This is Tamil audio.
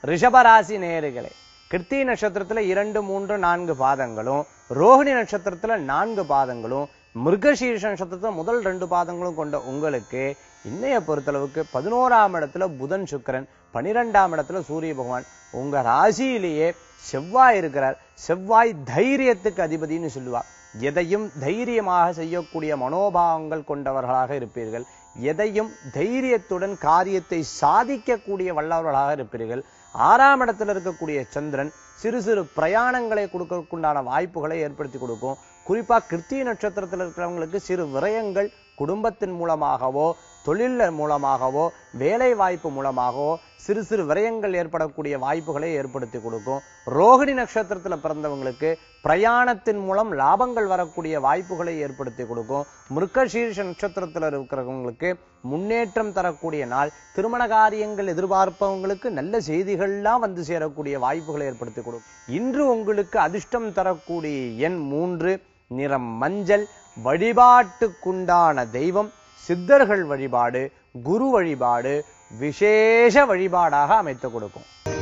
ரிஷபராசி நேயர்களே கிருத்திகை நட்சத்திரத்துல இரண்டு மூன்று நான்கு பாதங்களும் ரோஹிணி நட்சத்திரத்துல நான்கு பாதங்களும் மிருகசீர்ஷ நட்சத்திரத்துல முதல் ரெண்டு பாதங்களும் கொண்ட உங்களுக்கு இன்னைய பொறுத்தளவுக்கு பதினோராம் இடத்துல புதன் சுக்கிரன் பனிரெண்டாம் இடத்துல சூரிய பகவான் உங்க ராசியிலேயே செவ்வாய் இருக்கிறார் செவ்வாய் தைரியத்துக்கு அதிபதின்னு சொல்லுவா எதையும் தைரியமாக செய்யக்கூடிய மனோபாவங்கள் கொண்டவர்களாக இருப்பீர்கள் எதையும் தைரியத்துடன் காரியத்தை சாதிக்கக்கூடிய வல்லவர்களாக இருப்பீர்கள் ஆறாம் இடத்துல இருக்கக்கூடிய சந்திரன் சிறு சிறு பிரயாணங்களை கொடுக்கறதுக்குண்டான வாய்ப்புகளை ஏற்படுத்தி கொடுக்கும் குறிப்பா கிருத்திகை நட்சத்திரத்தில் இருக்கிறவங்களுக்கு சிறு விரயங்கள் குடும்பத்தின் மூலமாகவோ தொழில் மூலமாகவோ வேலை வாய்ப்பு மூலமாகவோ சிறு சிறு விரயங்கள் ஏற்படக்கூடிய வாய்ப்புகளை ஏற்படுத்தி கொடுக்கும் ரோகிணி நட்சத்திரத்துல பிறந்தவங்களுக்கு பிரயாணத்தின் மூலம் லாபங்கள் வரக்கூடிய வாய்ப்புகளை ஏற்படுத்தி கொடுக்கும் மிருகசீர்ஷ நட்சத்திரத்துல இருக்கிறவங்களுக்கு முன்னேற்றம் தரக்கூடிய நாள் திருமண காரியங்கள் எதிர்பார்ப்பவங்களுக்கு நல்ல செய்திகள்லாம் வந்து சேரக்கூடிய வாய்ப்புகளை ஏற்படுத்தி கொடுக்கும் இன்று உங்களுக்கு அதிர்ஷ்டம் தரக்கூடிய எண் மூன்று நிறம் மஞ்சள் வழிபாட்டுக்குண்டான தெய்வம் சித்தர்கள் வழிபாடு குரு வழிபாடு விசேஷ வழிபாடாக அமைத்து கொடுக்கும்